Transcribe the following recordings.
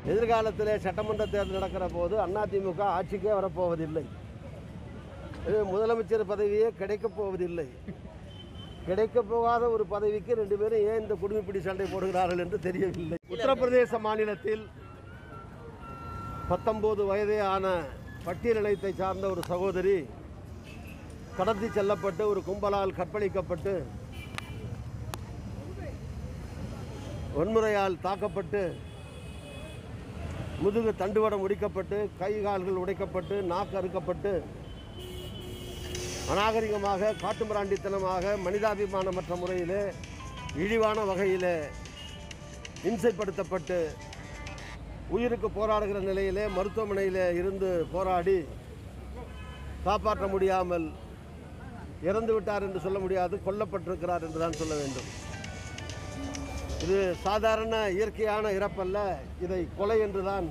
எதிர்காலத்திலே சட்டமன்ற தேர்தல் நடக்கிற போது அதிமுக ஆட்சிக்கே வரப்போவதில்லை இது முதலமைச்சர் பதவியே கிடைக்கப் போவதில்லை கிடைக்கப் போகாத ஒரு பதவிக்கு ரெண்டு பேரும் ஏன் இந்த குடும்பிப்பிடி சண்டை போடுகிறார்கள் என்று தெரியவில்லை உத்தரப்பிரதேச மாநிலத்தில் பத்தொன்பது வயதே ஆன பட்டியலினத்தை சார்ந்த ஒரு சகோதரி கடத்தி செல்லப்பட்டு ஒரு கும்பலால் கற்பழிக்கப்பட்டு வன்முறையால் தாக்கப்பட்டு முதுகு தண்டுவடம் உடைக்கப்பட்டு கை கால்கள் உடைக்கப்பட்டு நாக்கு அறுக்கப்பட்டு அநாகரிகமாக காட்டுமிராண்டித்தனமாக மனிதாபிமானமற்ற முறையிலே இழிவான வகையிலே இம்சைப்படுத்தப்பட்டு உயிருக்கு போராடுகிற நிலையிலே மருத்துவமனையிலே இருந்து போராடி காப்பாற்ற முடியாமல் இறந்து விட்டார் என்று சொல்ல முடியாது கொல்லப்பட்டிருக்கிறார் என்று தான் சொல்ல வேண்டும் இது சாதாரண இயற்கையான இறப்பல்ல இதை கொலை என்றுதான்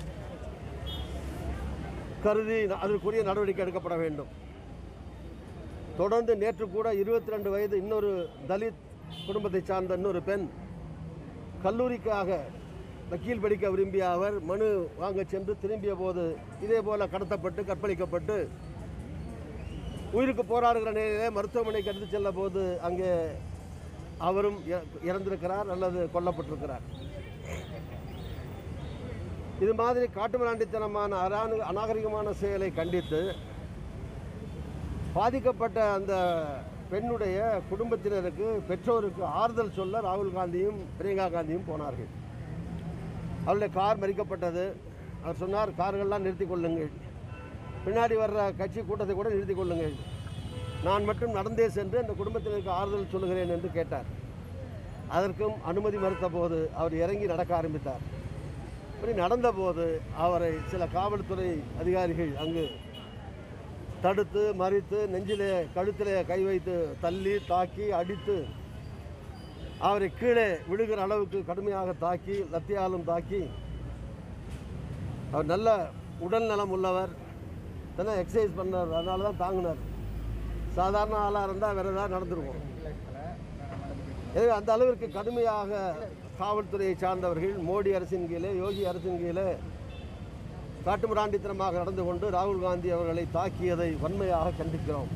கருதி அதற்குரிய நடவடிக்கை எடுக்கப்பட வேண்டும் தொடர்ந்து நேற்று கூட இருபத்தி ரெண்டு வயது இன்னொரு தலித் குடும்பத்தை சார்ந்த இன்னொரு பெண் கல்லூரிக்காக வக்கீல் படிக்க விரும்பிய அவர் மனு வாங்க சென்று திரும்பிய போது இதே போல கடத்தப்பட்டு கற்பழிக்கப்பட்டு உயிருக்கு போராடுகிற நிலையிலே மருத்துவமனைக்கு எடுத்து செல்ல போது அங்கே அவரும் இற- இறந்திருக்கிறார் அல்லது கொல்லப்பட்டிருக்கிறார் இது மாதிரி காட்டுமிராண்டித்தனமான அரானு அநாகரிகமான செயலை கண்டித்து பாதிக்கப்பட்ட அந்த பெண்ணுடைய குடும்பத்தினருக்கு பெற்றோருக்கு ஆறுதல் சொல்ல ராகுல் காந்தியும் பிரியங்கா காந்தியும் போனார்கள் அவருடைய கார் மறிக்கப்பட்டது அவர் சொன்னார் கார்கள்லாம் நிறுத்திக் கொள்ளுங்கள் பின்னாடி வர்ற கட்சி கூட்டத்தை கூட நிறுத்திக் கொள்ளுங்கள் நான் மட்டும் நடந்தே சென்று அந்த குடும்பத்தினருக்கு ஆறுதல் சொல்லுகிறேன் என்று கேட்டார் அதற்கும் அனுமதி மறுத்த போது அவர் இறங்கி நடக்க ஆரம்பித்தார் இப்படி நடந்தபோது அவரை சில காவல்துறை அதிகாரிகள் அங்கு தடுத்து மறித்து நெஞ்சிலே கழுத்திலே கை வைத்து தள்ளி தாக்கி அடித்து அவரை கீழே விழுகிற அளவுக்கு கடுமையாக தாக்கி லத்தியாலும் தாக்கி அவர் நல்ல உடல் நலம் உள்ளவர் தானே எக்ஸசைஸ் பண்ணார் அதனால தான் தாங்கினார் சாதாரண ஆளாக இருந்தால் வேறு ஏதாவது நடந்துருக்கும் எனவே அந்த அளவிற்கு கடுமையாக காவல்துறையை சார்ந்தவர்கள் மோடி அரசின் கீழே யோகி அரசின் கீழே காட்டுமிராண்டித்தனமாக நடந்து கொண்டு ராகுல் காந்தி அவர்களை தாக்கியதை வன்மையாக கண்டிக்கிறோம்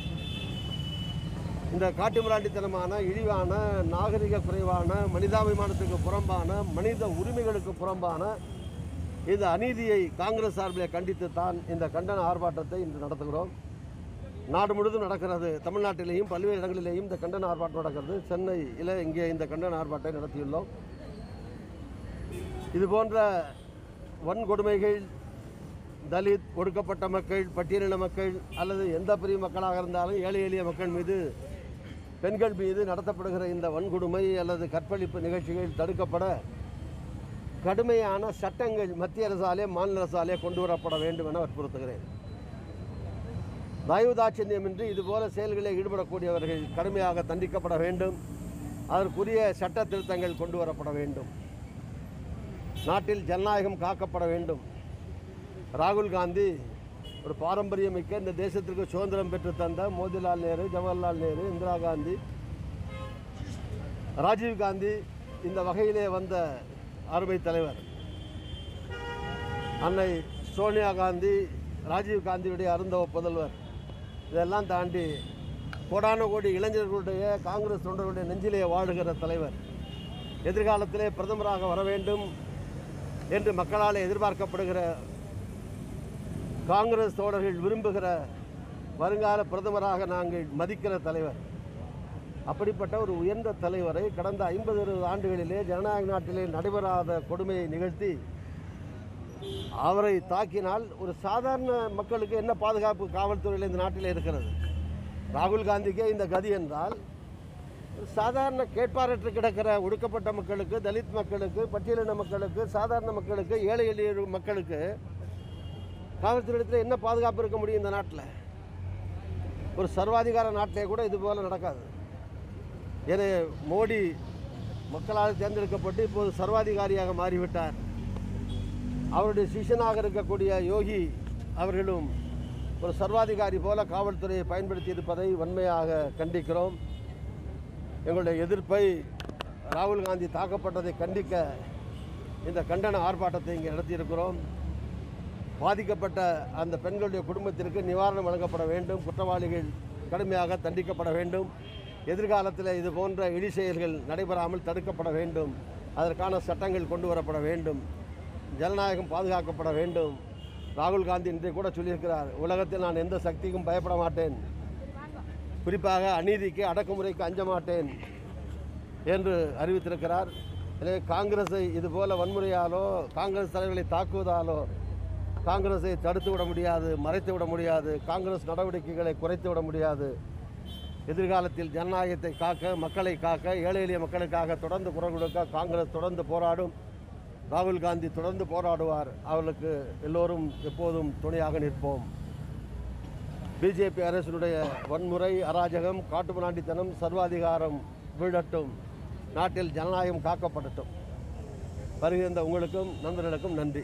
இந்த காட்டுமிராண்டித்தனமான இழிவான நாகரிக குறைவான மனிதாபிமானத்துக்கு புறம்பான மனித உரிமைகளுக்கு புறம்பான இந்த அநீதியை காங்கிரஸ் சார்பில் கண்டித்து தான் இந்த கண்டன ஆர்ப்பாட்டத்தை இன்று நடத்துகிறோம் நாடு முழுவதும் நடக்கிறது தமிழ்நாட்டிலேயும் பல்வேறு இடங்களிலேயும் இந்த கண்டன ஆர்ப்பாட்டம் நடக்கிறது சென்னையில் இங்கே இந்த கண்டன ஆர்ப்பாட்டத்தை நடத்தியுள்ளோம் இது போன்ற வன்கொடுமைகள் தலித் ஒடுக்கப்பட்ட மக்கள் பட்டியலின மக்கள் அல்லது எந்த பிரிவு மக்களாக இருந்தாலும் ஏழை எளிய மக்கள் மீது பெண்கள் மீது நடத்தப்படுகிற இந்த வன்கொடுமை அல்லது கற்பழிப்பு நிகழ்ச்சிகள் தடுக்கப்பட கடுமையான சட்டங்கள் மத்திய அரசாலே மாநில அரசாலே கொண்டு வரப்பட வேண்டும் என வற்புறுத்துகிறேன் தயவுதாட்சியமின்றி இதுபோல செயல்களில் ஈடுபடக்கூடியவர்கள் கடுமையாக தண்டிக்கப்பட வேண்டும் அதற்குரிய சட்ட திருத்தங்கள் கொண்டு வரப்பட வேண்டும் நாட்டில் ஜனநாயகம் காக்கப்பட வேண்டும் ராகுல் காந்தி ஒரு பாரம்பரியமிக்க இந்த தேசத்திற்கு சுதந்திரம் பெற்று தந்த மோதிலால் நேரு ஜவஹர்லால் நேரு இந்திரா காந்தி ராஜீவ் காந்தி இந்த வகையிலே வந்த அருமை தலைவர் அன்னை சோனியா காந்தி ராஜீவ் காந்தியுடைய அருந்தவ புதல்வர் இதெல்லாம் தாண்டி கோடான கோடி இளைஞர்களுடைய காங்கிரஸ் தொண்டர்களுடைய நெஞ்சிலே வாழுகிற தலைவர் எதிர்காலத்திலே பிரதமராக வர வேண்டும் என்று மக்களால் எதிர்பார்க்கப்படுகிற காங்கிரஸ் தோழர்கள் விரும்புகிற வருங்கால பிரதமராக நாங்கள் மதிக்கிற தலைவர் அப்படிப்பட்ட ஒரு உயர்ந்த தலைவரை கடந்த ஐம்பது அறுபது ஆண்டுகளிலே ஜனநாயக நாட்டிலே நடைபெறாத கொடுமையை நிகழ்த்தி அவரை தாக்கினால் ஒரு சாதாரண மக்களுக்கு என்ன பாதுகாப்பு காவல்துறையில் இந்த நாட்டில் இருக்கிறது ராகுல் காந்திக்கே இந்த கதி என்றால் ஒரு சாதாரண கேட்பாரற்று கிடக்கிற ஒடுக்கப்பட்ட மக்களுக்கு தலித் மக்களுக்கு பட்டியலின மக்களுக்கு சாதாரண மக்களுக்கு ஏழை எளிய மக்களுக்கு காவல்துறையிடத்தில் என்ன பாதுகாப்பு இருக்க முடியும் இந்த நாட்டில் ஒரு சர்வாதிகார நாட்டிலே கூட இது போல நடக்காது எனவே மோடி மக்களால் தேர்ந்தெடுக்கப்பட்டு இப்போது சர்வாதிகாரியாக மாறிவிட்டார் அவருடைய சிஷனாக இருக்கக்கூடிய யோகி அவர்களும் ஒரு சர்வாதிகாரி போல காவல்துறையை பயன்படுத்தி இருப்பதை வன்மையாக கண்டிக்கிறோம் எங்களுடைய எதிர்ப்பை ராகுல் காந்தி தாக்கப்பட்டதை கண்டிக்க இந்த கண்டன ஆர்ப்பாட்டத்தை இங்கே நடத்தியிருக்கிறோம் பாதிக்கப்பட்ட அந்த பெண்களுடைய குடும்பத்திற்கு நிவாரணம் வழங்கப்பட வேண்டும் குற்றவாளிகள் கடுமையாக தண்டிக்கப்பட வேண்டும் எதிர்காலத்தில் இது போன்ற இடி செயல்கள் நடைபெறாமல் தடுக்கப்பட வேண்டும் அதற்கான சட்டங்கள் கொண்டு வரப்பட வேண்டும் ஜனநாயகம் பாதுகாக்கப்பட வேண்டும் ராகுல் காந்தி இன்றைய கூட சொல்லியிருக்கிறார் உலகத்தில் நான் எந்த சக்திக்கும் பயப்பட மாட்டேன் குறிப்பாக அநீதிக்கு அடக்குமுறைக்கு அஞ்ச மாட்டேன் என்று அறிவித்திருக்கிறார் எனவே காங்கிரஸை இதுபோல வன்முறையாலோ காங்கிரஸ் தலைவர்களை தாக்குவதாலோ காங்கிரஸை தடுத்து விட முடியாது மறைத்து விட முடியாது காங்கிரஸ் நடவடிக்கைகளை குறைத்து விட முடியாது எதிர்காலத்தில் ஜனநாயகத்தை காக்க மக்களை காக்க ஏழை எளிய மக்களுக்காக தொடர்ந்து குரல் கொடுக்க காங்கிரஸ் தொடர்ந்து போராடும் ராகுல் காந்தி தொடர்ந்து போராடுவார் அவர்களுக்கு எல்லோரும் எப்போதும் துணையாக நிற்போம் பிஜேபி அரசினுடைய வன்முறை அராஜகம் காட்டுமிராண்டித்தனம் சர்வாதிகாரம் வீழட்டும் நாட்டில் ஜனநாயகம் காக்கப்படட்டும் வருகின்ற உங்களுக்கும் நண்பர்களுக்கும் நன்றி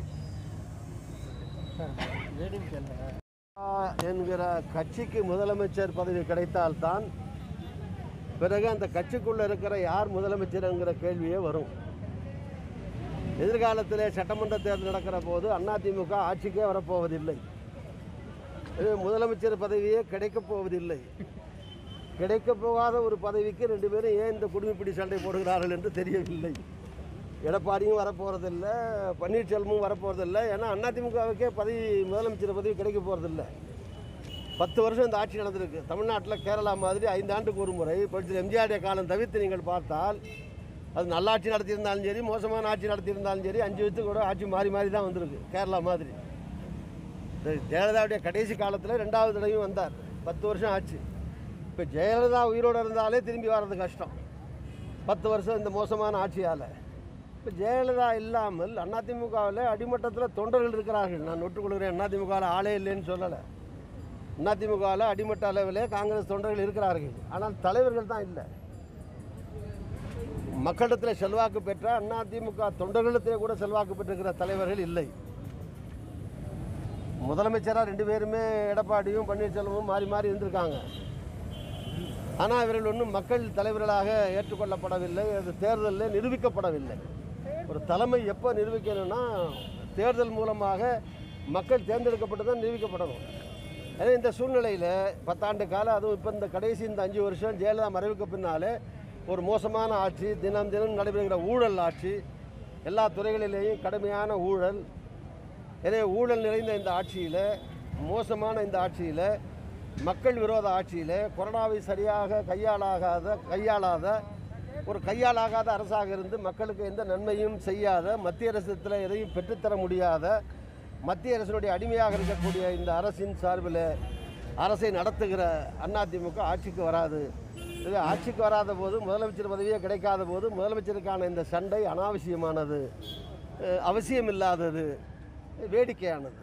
ஆ என்கிற கட்சிக்கு முதலமைச்சர் பதவி கிடைத்தால்தான் பிறகு அந்த கட்சிக்குள்ள இருக்கிற யார் முதலமைச்சர் என்கிற கேள்வியே வரும் எதிர்காலத்திலே சட்டமன்ற தேர்தல் நடக்கிற போது அதிமுக ஆட்சிக்கே வரப்போவதில்லை இது முதலமைச்சர் பதவியே கிடைக்கப் போவதில்லை கிடைக்கப் போகாத ஒரு பதவிக்கு ரெண்டு பேரும் ஏன் இந்த குடும்பிப்பிடி சண்டை போடுகிறார்கள் என்று தெரியவில்லை எடப்பாடியும் வரப்போகிறதில்ல பன்னீர்செல்வமும் வரப்போகிறதில்ல ஏன்னா அதிமுகவுக்கே பதவி முதலமைச்சர் பதவி கிடைக்க போகிறதில்ல பத்து வருஷம் இந்த ஆட்சி நடந்திருக்கு தமிழ்நாட்டில் கேரளா மாதிரி ஐந்து ஆண்டுக்கு ஒரு முறை படித்த எம்ஜிஆருடைய காலம் தவிர்த்து நீங்கள் பார்த்தால் அது நல்லாட்சி நடத்தியிருந்தாலும் சரி மோசமான ஆட்சி நடத்தியிருந்தாலும் சரி அஞ்சு வருஷத்துக்கு கூட ஆட்சி மாறி மாறி தான் வந்திருக்கு கேரளா மாதிரி இந்த ஜெயலலிதாவுடைய கடைசி காலத்தில் ரெண்டாவது தடவையும் வந்தார் பத்து வருஷம் ஆச்சு இப்போ ஜெயலலிதா உயிரோடு இருந்தாலே திரும்பி வர்றது கஷ்டம் பத்து வருஷம் இந்த மோசமான ஆட்சியால் இப்போ ஜெயலலிதா இல்லாமல் அதிமுகவில் அடிமட்டத்தில் தொண்டர்கள் இருக்கிறார்கள் நான் ஒட்டுக்கொள்கிறேன் அதிமுகவில் ஆளே இல்லைன்னு சொல்லலை அதிமுகவில் அடிமட்ட அளவிலே காங்கிரஸ் தொண்டர்கள் இருக்கிறார்கள் ஆனால் தலைவர்கள் தான் இல்லை மக்களிடத்தில் செல்வாக்கு பெற்ற அதிமுக தொண்டர்களிடத்திலே கூட செல்வாக்கு பெற்றிருக்கிற தலைவர்கள் இல்லை முதலமைச்சராக ரெண்டு பேருமே எடப்பாடியும் பன்னீர்செல்வமும் மாறி மாறி இருந்திருக்காங்க ஆனால் இவர்கள் ஒன்றும் மக்கள் தலைவர்களாக ஏற்றுக்கொள்ளப்படவில்லை அது தேர்தலில் நிரூபிக்கப்படவில்லை ஒரு தலைமை எப்போ நிரூபிக்கணும்னா தேர்தல் மூலமாக மக்கள் தேர்ந்தெடுக்கப்பட்டு தான் நிரூபிக்கப்படணும் எனவே இந்த சூழ்நிலையில் பத்தாண்டு காலம் அதுவும் இப்போ இந்த கடைசி இந்த அஞ்சு வருஷம் ஜெயலலிதா மறைவுக்கு பின்னாலே ஒரு மோசமான ஆட்சி தினம் தினம் நடைபெறுகிற ஊழல் ஆட்சி எல்லா துறைகளிலேயும் கடுமையான ஊழல் எனவே ஊழல் நிறைந்த இந்த ஆட்சியில் மோசமான இந்த ஆட்சியில் மக்கள் விரோத ஆட்சியில் கொரோனாவை சரியாக கையாளாகாத கையாளாத ஒரு கையாளாகாத அரசாக இருந்து மக்களுக்கு எந்த நன்மையும் செய்யாத மத்திய அரசத்தில் எதையும் பெற்றுத்தர முடியாத மத்திய அரசினுடைய அடிமையாக இருக்கக்கூடிய இந்த அரசின் சார்பில் அரசை நடத்துகிற அதிமுக ஆட்சிக்கு வராது இது ஆட்சிக்கு வராத போது முதலமைச்சர் பதவியே கிடைக்காத போது முதலமைச்சருக்கான இந்த சண்டை அனாவசியமானது அஹ் அவசியமில்லாதது வேடிக்கையானது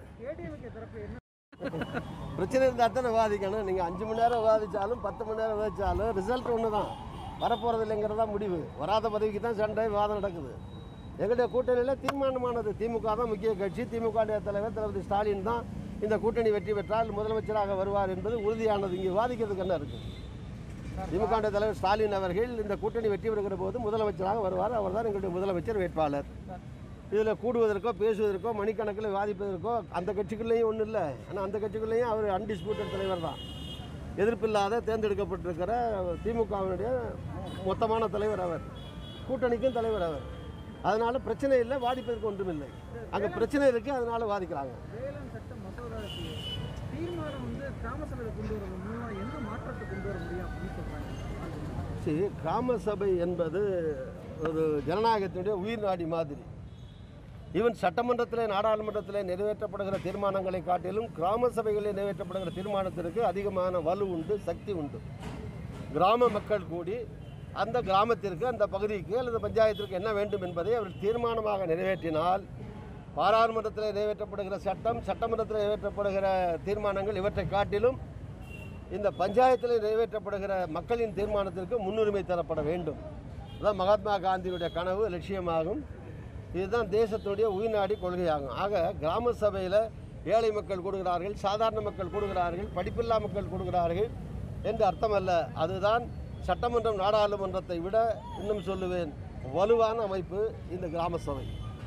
பிரச்சனை இருந்தால் தானே விவாதிக்கணும் நீங்கள் அஞ்சு மணி நேரம் விவாதித்தாலும் பத்து மணி நேரம் விவாதித்தாலும் ரிசல்ட் ஒன்று தான் வரப்போகிறது இல்லைங்கிறது தான் முடிவு வராத பதவிக்கு தான் சண்டை விவாதம் நடக்குது எங்களுடைய கூட்டணியில் தீர்மானமானது திமுக தான் முக்கிய கட்சி திமுக தலைவர் தளபதி ஸ்டாலின் தான் இந்த கூட்டணி வெற்றி பெற்றால் முதலமைச்சராக வருவார் என்பது உறுதியானது இங்கே விவாதிக்கிறதுக்கு என்ன இருக்குது திமுக தலைவர் ஸ்டாலின் அவர்கள் இந்த கூட்டணி வெற்றி பெறுகிற போது முதலமைச்சராக வருவார் அவர் தான் எங்களுடைய முதலமைச்சர் வேட்பாளர் இதில் கூடுவதற்கோ பேசுவதற்கோ மணிக்கணக்கில் விவாதிப்பதற்கோ அந்த கட்சிக்குள்ளேயும் ஒன்றும் இல்லை ஆனால் அந்த கட்சிக்குள்ளேயும் அவர் அன்டிஸ்பியூட்டட் தலைவர் தான் எதிர்ப்பில்லாத தேர்ந்தெடுக்கப்பட்டிருக்கிற திமுகவினுடைய மொத்தமான தலைவர் அவர் கூட்டணிக்கும் தலைவர் அவர் அதனால பிரச்சனை இல்லை வாதிப்பதற்கு ஒன்றும் இல்லை அங்கே பிரச்சனை இருக்குது அதனால வாதிக்கிறாங்க வேளாண் சட்ட மசோதாவுக்கு தீர்மானம் வந்து கிராம சபையில் கொண்டு வரது மூலம் எந்த மாற்றத்தை கொண்டு வர முடியும் அப்படின்னு சொல்றாங்க சரி கிராம சபை என்பது ஒரு ஜனநாயகத்தினுடைய உயிர் நாடி மாதிரி ஈவன் சட்டமன்றத்தில் நாடாளுமன்றத்தில் நிறைவேற்றப்படுகிற தீர்மானங்களை காட்டிலும் கிராம சபைகளில் நிறைவேற்றப்படுகிற தீர்மானத்திற்கு அதிகமான வலு உண்டு சக்தி உண்டு கிராம மக்கள் கூடி அந்த கிராமத்திற்கு அந்த பகுதிக்கு அல்லது பஞ்சாயத்திற்கு என்ன வேண்டும் என்பதை அவர் தீர்மானமாக நிறைவேற்றினால் பாராளுமன்றத்தில் நிறைவேற்றப்படுகிற சட்டம் சட்டமன்றத்தில் நிறைவேற்றப்படுகிற தீர்மானங்கள் இவற்றை காட்டிலும் இந்த பஞ்சாயத்தில் நிறைவேற்றப்படுகிற மக்களின் தீர்மானத்திற்கு முன்னுரிமை தரப்பட வேண்டும் அதான் மகாத்மா காந்தியுடைய கனவு லட்சியமாகும் இதுதான் தேசத்துடைய உயிர்நாடி கொள்கையாகும் ஆக கிராம சபையில் ஏழை மக்கள் கூடுகிறார்கள் சாதாரண மக்கள் கூடுகிறார்கள் படிப்பில்லா மக்கள் கூடுகிறார்கள் என்று அர்த்தமல்ல அதுதான் சட்டமன்றம் நாடாளுமன்றத்தை விட இன்னும் சொல்லுவேன் வலுவான அமைப்பு இந்த கிராம சபை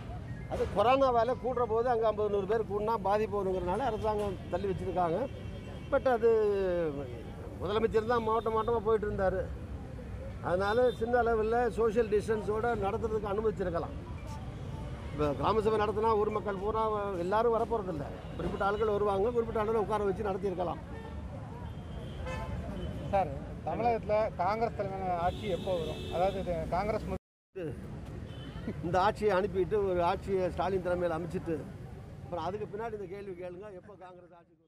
அது கொரோனா வேலை கூடுற போது அங்கே ஐம்பது நூறு பேர் கூடினா பாதிப்பு வருங்கிறனால அரசாங்கம் தள்ளி வச்சுருக்காங்க பட் அது முதலமைச்சர் தான் மாவட்டம் மாவட்டமாக போயிட்டு இருந்தார் அதனால் சின்ன அளவில் சோஷியல் டிஸ்டன்ஸோடு நடத்துறதுக்கு அனுமதிச்சிருக்கலாம் இப்போ கிராம சபை நடத்தினா ஊர் மக்கள் பூரா எல்லாரும் வரப்போகிறதில்ல குறிப்பிட்ட ஆட்கள் வருவாங்க குறிப்பிட்ட ஆட்களை உட்கார வச்சு நடத்தியிருக்கலாம் சார் தமிழகத்தில் காங்கிரஸ் தலைமையான ஆட்சி எப்போ வரும் அதாவது இது காங்கிரஸ் மு- இந்த ஆட்சியை அனுப்பிட்டு ஒரு ஆட்சியை ஸ்டாலின் தலைமையில் அமைச்சிட்டு அப்புறம் அதுக்கு பின்னாடி இந்த கேள்வி கேளுங்க எப்போ காங்கிரஸ் ஆட்சிக்கு வரும்?